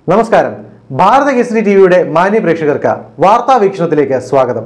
നമസ്കാരം ഭാരത കേസരി ടിവിയുടെ മാന്യ പ്രേക്ഷകർക്ക് വാർത്താ വീക്ഷണത്തിലേക്ക് സ്വാഗതം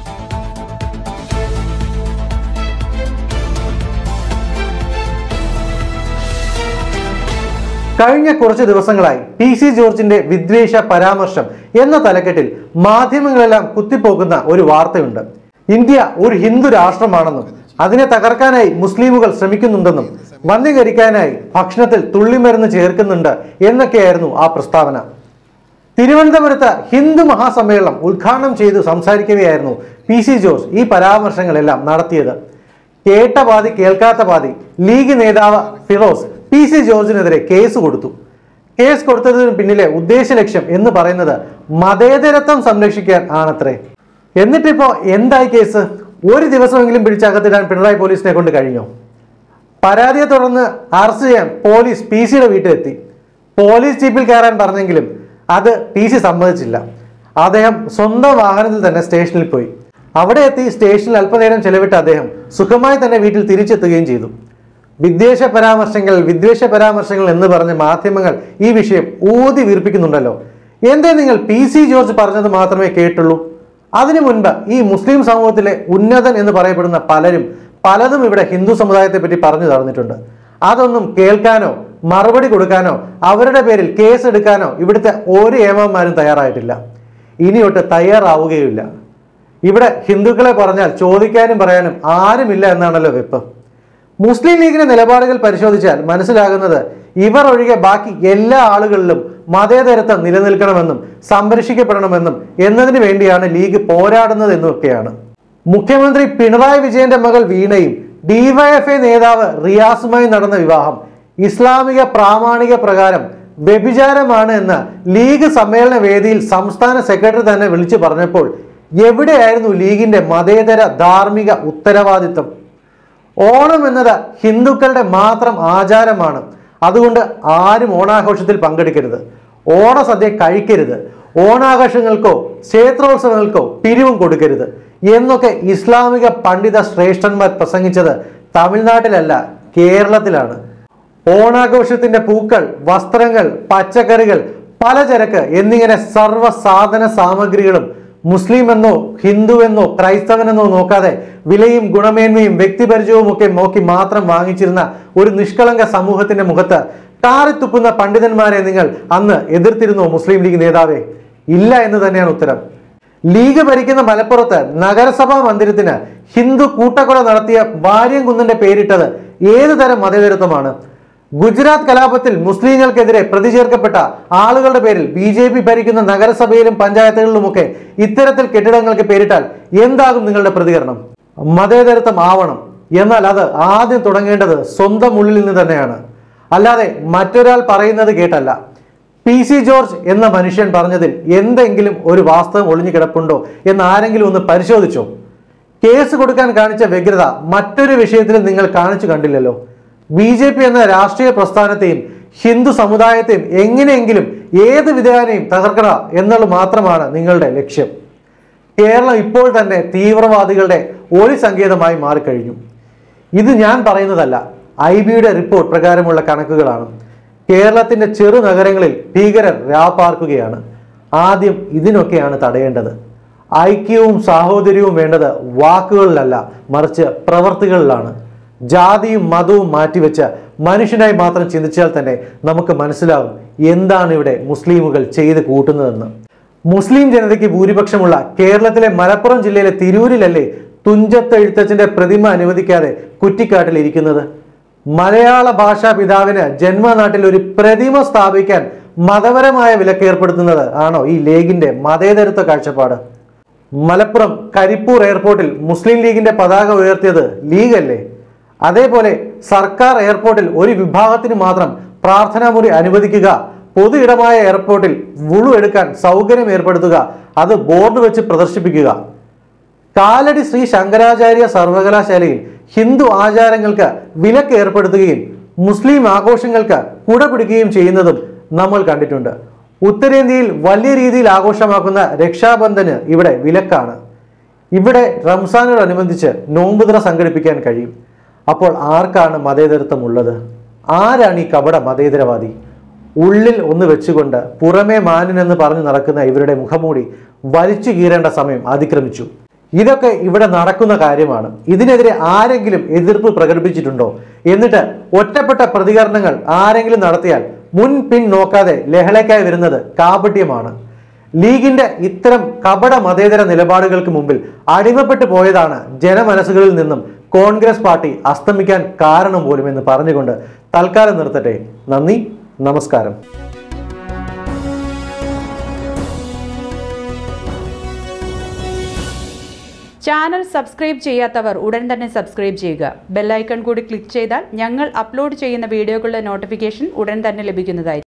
കഴിഞ്ഞ കുറച്ച് ദിവസങ്ങളായി പി സി ജോർജിന്റെ വിദ്വേഷ പരാമർശം എന്ന തലക്കെട്ടിൽ മാധ്യമങ്ങളെല്ലാം കുത്തിപ്പോക്കുന്ന ഒരു വാർത്തയുണ്ട് ഇന്ത്യ ഒരു ഹിന്ദു രാഷ്ട്രമാണെന്നും അതിനെ തകർക്കാനായി മുസ്ലിമുകൾ ശ്രമിക്കുന്നുണ്ടെന്നും വന്ധ്യകരിക്കാനായി ഭക്ഷണത്തിൽ തുള്ളിമരുന്ന് ചേർക്കുന്നുണ്ട് എന്നൊക്കെയായിരുന്നു ആ പ്രസ്താവന തിരുവനന്തപുരത്ത് ഹിന്ദു മഹാസമ്മേളനം ഉദ്ഘാടനം ചെയ്ത് സംസാരിക്കവെയായിരുന്നു പി സി ജോർജ് ഈ പരാമർശങ്ങളെല്ലാം നടത്തിയത് കേട്ട പാതി കേൾക്കാത്ത പാതി ലീഗ് നേതാവ് ഫിറോസ് പി സി ജോർജിനെതിരെ കേസ് കൊടുത്തു കേസ് കൊടുത്തതിന് പിന്നിലെ ഉദ്ദേശ ലക്ഷ്യം എന്ന് പറയുന്നത് മതേതരത്വം സംരക്ഷിക്കാൻ ആണത്രേ എന്നിട്ടിപ്പോ എന്തായി കേസ് ഒരു ദിവസമെങ്കിലും പിടിച്ചകത്തിടാൻ പിണറായി പോലീസിനെ കൊണ്ട് കഴിഞ്ഞോ പരാതിയെ തുടർന്ന് അറസ്റ്റ് ചെയ്യാൻ പോലീസ് പി സിയുടെ വീട്ടിലെത്തി പോലീസ് ജീപ്പിൽ കയറാൻ പറഞ്ഞെങ്കിലും അത് പി സി സമ്മതിച്ചില്ല അദ്ദേഹം സ്വന്തം വാഹനത്തിൽ തന്നെ സ്റ്റേഷനിൽ പോയി അവിടെ എത്തി സ്റ്റേഷനിൽ അല്പനേരം ചെലവിട്ട അദ്ദേഹം സുഖമായി തന്നെ വീട്ടിൽ തിരിച്ചെത്തുകയും ചെയ്തു വിദ്വേഷ പരാമർശങ്ങൾ വിദ്വേഷ പരാമർശങ്ങൾ എന്ന് പറഞ്ഞ് മാധ്യമങ്ങൾ ഈ വിഷയം ഊതി വീർപ്പിക്കുന്നുണ്ടല്ലോ എന്തേ നിങ്ങൾ പി സി ജോർജ് പറഞ്ഞത് മാത്രമേ കേട്ടുള്ളൂ അതിനു മുൻപ് ഈ മുസ്ലിം സമൂഹത്തിലെ ഉന്നതൻ എന്ന് പറയപ്പെടുന്ന പലരും പലതും ഇവിടെ ഹിന്ദു സമുദായത്തെ പറ്റി പറഞ്ഞു തന്നിട്ടുണ്ട് അതൊന്നും കേൾക്കാനോ മറുപടി കൊടുക്കാനോ അവരുടെ പേരിൽ കേസ് എടുക്കാനോ ഇവിടുത്തെ ഒരു ഏമാന്മാരും തയ്യാറായിട്ടില്ല ഇനിയൊട്ട് തയ്യാറാവുകയുമില്ല ഇവിടെ ഹിന്ദുക്കളെ പറഞ്ഞാൽ ചോദിക്കാനും പറയാനും ആരുമില്ല എന്നാണല്ലോ വെപ്പ് മുസ്ലിം ലീഗിന്റെ നിലപാടുകൾ പരിശോധിച്ചാൽ മനസ്സിലാകുന്നത് ഇവർ ഒഴികെ ബാക്കി എല്ലാ ആളുകളിലും മതേതരത്വം നിലനിൽക്കണമെന്നും സംരക്ഷിക്കപ്പെടണമെന്നും എന്നതിന് വേണ്ടിയാണ് ലീഗ് പോരാടുന്നത് എന്നൊക്കെയാണ് മുഖ്യമന്ത്രി പിണറായി വിജയന്റെ മകൾ വീണയും ഡിവൈഎഫ്ഐ നേതാവ് റിയാസുമായി നടന്ന വിവാഹം ഇസ്ലാമിക പ്രാമാണിക പ്രകാരം വ്യഭിചാരമാണ് എന്ന് ലീഗ് സമ്മേളന വേദിയിൽ സംസ്ഥാന സെക്രട്ടറി തന്നെ വിളിച്ചു പറഞ്ഞപ്പോൾ എവിടെയായിരുന്നു ലീഗിന്റെ മതേതര ധാർമ്മിക ഉത്തരവാദിത്വം ഓണം എന്നത് ഹിന്ദുക്കളുടെ മാത്രം ആചാരമാണ് അതുകൊണ്ട് ആരും ഓണാഘോഷത്തിൽ പങ്കെടുക്കരുത് ഓണസദ്യ കഴിക്കരുത് ഓണാഘോഷങ്ങൾക്കോ ക്ഷേത്രോത്സവങ്ങൾക്കോ പിരിവും കൊടുക്കരുത് എന്നൊക്കെ ഇസ്ലാമിക പണ്ഡിത ശ്രേഷ്ഠന്മാർ പ്രസംഗിച്ചത് തമിഴ്നാട്ടിലല്ല കേരളത്തിലാണ് ഓണാഘോഷത്തിന്റെ പൂക്കൾ വസ്ത്രങ്ങൾ പച്ചക്കറികൾ പലചരക്ക് എന്നിങ്ങനെ സർവ്വ സാധന സാമഗ്രികളും മുസ്ലിം എന്നോ ഹിന്ദു എന്നോ ക്രൈസ്തവനെന്നോ നോക്കാതെ വിലയും ഗുണമേന്മയും വ്യക്തിപരിചയവും ഒക്കെ നോക്കി മാത്രം വാങ്ങിച്ചിരുന്ന ഒരു നിഷ്കളങ്ക സമൂഹത്തിന്റെ മുഖത്ത് കാറിത്തുപ്പുന്ന പണ്ഡിതന്മാരെ നിങ്ങൾ അന്ന് എതിർത്തിരുന്നോ മുസ്ലിം ലീഗ് നേതാവേ ഇല്ല എന്ന് തന്നെയാണ് ഉത്തരം ലീഗ് ഭരിക്കുന്ന മലപ്പുറത്ത് നഗരസഭാ മന്ദിരത്തിന് ഹിന്ദു കൂട്ടക്കൊല നടത്തിയ വാര്യംകുന്നിന്റെ പേരിട്ടത് ഏത് തരം മതേതരത്വമാണ് ഗുജറാത്ത് കലാപത്തിൽ മുസ്ലിങ്ങൾക്കെതിരെ പ്രതി ചേർക്കപ്പെട്ട ആളുകളുടെ പേരിൽ ബി ജെ പി ഭരിക്കുന്ന നഗരസഭയിലും പഞ്ചായത്തുകളിലുമൊക്കെ ഇത്തരത്തിൽ കെട്ടിടങ്ങൾക്ക് പേരിട്ടാൽ എന്താകും നിങ്ങളുടെ പ്രതികരണം മതേതരത്വം ആവണം എന്നാൽ അത് ആദ്യം തുടങ്ങേണ്ടത് സ്വന്തം ഉള്ളിൽ നിന്ന് തന്നെയാണ് അല്ലാതെ മറ്റൊരാൾ പറയുന്നത് കേട്ടല്ല പി സി ജോർജ് എന്ന മനുഷ്യൻ പറഞ്ഞതിൽ എന്തെങ്കിലും ഒരു വാസ്തവം ഒളിഞ്ഞു കിടപ്പുണ്ടോ എന്ന് ആരെങ്കിലും ഒന്ന് പരിശോധിച്ചോ കേസ് കൊടുക്കാൻ കാണിച്ച വ്യഗ്രത മറ്റൊരു വിഷയത്തിലും നിങ്ങൾ കാണിച്ചു കണ്ടില്ലല്ലോ ബി ജെ പി എന്ന രാഷ്ട്രീയ പ്രസ്ഥാനത്തെയും ഹിന്ദു സമുദായത്തെയും എങ്ങനെയെങ്കിലും ഏത് വിധാനെയും തകർക്കണം എന്നുള്ളത് മാത്രമാണ് നിങ്ങളുടെ ലക്ഷ്യം കേരളം ഇപ്പോൾ തന്നെ തീവ്രവാദികളുടെ ഒരു സങ്കേതമായി മാറിക്കഴിഞ്ഞു ഇത് ഞാൻ പറയുന്നതല്ല ഐ ബിയുടെ റിപ്പോർട്ട് പ്രകാരമുള്ള കണക്കുകളാണ് കേരളത്തിന്റെ ചെറു നഗരങ്ങളിൽ ഭീകരർ രാപ്പാർക്കുകയാണ് ആദ്യം ഇതിനൊക്കെയാണ് തടയേണ്ടത് ഐക്യവും സാഹോദര്യവും വേണ്ടത് വാക്കുകളിലല്ല മറിച്ച് പ്രവർത്തികളിലാണ് ജാതിയും മതവും മാറ്റിവെച്ച് മനുഷ്യനായി മാത്രം ചിന്തിച്ചാൽ തന്നെ നമുക്ക് മനസ്സിലാവും എന്താണ് ഇവിടെ മുസ്ലിമുകൾ ചെയ്ത് കൂട്ടുന്നതെന്ന് മുസ്ലിം ജനതയ്ക്ക് ഭൂരിപക്ഷമുള്ള കേരളത്തിലെ മലപ്പുറം ജില്ലയിലെ തിരൂരിലല്ലേ തുഞ്ചത്ത് എഴുത്തച്ഛന്റെ പ്രതിമ അനുവദിക്കാതെ കുറ്റിക്കാട്ടിൽ ഇരിക്കുന്നത് മലയാള ഭാഷാ പിതാവിന് ജന്മനാട്ടിൽ ഒരു പ്രതിമ സ്ഥാപിക്കാൻ മതപരമായ വിലക്ക് ഏർപ്പെടുത്തുന്നത് ആണോ ഈ ലീഗിന്റെ മതേതരത്വ കാഴ്ചപ്പാട് മലപ്പുറം കരിപ്പൂർ എയർപോർട്ടിൽ മുസ്ലിം ലീഗിന്റെ പതാക ഉയർത്തിയത് ലീഗല്ലേ അതേപോലെ സർക്കാർ എയർപോർട്ടിൽ ഒരു വിഭാഗത്തിന് മാത്രം പ്രാർത്ഥനാ മുറി അനുവദിക്കുക പൊതു ഇടമായ എയർപോർട്ടിൽ വുളു എടുക്കാൻ സൗകര്യം ഏർപ്പെടുത്തുക അത് ബോർഡ് വെച്ച് പ്രദർശിപ്പിക്കുക കാലടി ശ്രീ ശങ്കരാചാര്യ സർവകലാശാലയിൽ ഹിന്ദു ആചാരങ്ങൾക്ക് വിലക്ക് ഏർപ്പെടുത്തുകയും മുസ്ലിം ആഘോഷങ്ങൾക്ക് കുട പിടിക്കുകയും ചെയ്യുന്നതും നമ്മൾ കണ്ടിട്ടുണ്ട് ഉത്തരേന്ത്യയിൽ വലിയ രീതിയിൽ ആഘോഷമാക്കുന്ന രക്ഷാബന്ധന് ഇവിടെ വിലക്കാണ് ഇവിടെ റംസാനോടനുബന്ധിച്ച് നോമ്പുതുറ സംഘടിപ്പിക്കാൻ കഴിയും അപ്പോൾ ആർക്കാണ് മതേതരത്വം ഉള്ളത് ആരാണ് ഈ കപട മതേതരവാദി ഉള്ളിൽ ഒന്ന് വെച്ചുകൊണ്ട് പുറമേ മാനിനെന്ന് പറഞ്ഞു നടക്കുന്ന ഇവരുടെ മുഖമൂടി വലിച്ചു കീറേണ്ട സമയം അതിക്രമിച്ചു ഇതൊക്കെ ഇവിടെ നടക്കുന്ന കാര്യമാണ് ഇതിനെതിരെ ആരെങ്കിലും എതിർപ്പ് പ്രകടിപ്പിച്ചിട്ടുണ്ടോ എന്നിട്ട് ഒറ്റപ്പെട്ട പ്രതികരണങ്ങൾ ആരെങ്കിലും നടത്തിയാൽ മുൻ പിൻ നോക്കാതെ ലഹളയ്ക്കായി വരുന്നത് കാപട്യമാണ് ലീഗിന്റെ ഇത്തരം കപട മതേതര നിലപാടുകൾക്ക് മുമ്പിൽ അടിമപ്പെട്ടു പോയതാണ് ജനമനസ്സുകളിൽ നിന്നും കോൺഗ്രസ് പാർട്ടി അസ്തമിക്കാൻ കാരണം പോലും എന്ന് പറഞ്ഞുകൊണ്ട് തൽക്കാലം നിർത്തട്ടെ നന്ദി നമസ്കാരം ചാനൽ സബ്സ്ക്രൈബ് ചെയ്യാത്തവർ ഉടൻ തന്നെ സബ്സ്ക്രൈബ് ചെയ്യുക ബെല്ലൈക്കൺ കൂടി ക്ലിക്ക് ചെയ്താൽ ഞങ്ങൾ അപ്ലോഡ് ചെയ്യുന്ന വീഡിയോകളുടെ നോട്ടിഫിക്കേഷൻ ഉടൻ തന്നെ ലഭിക്കുന്നതായിരിക്കും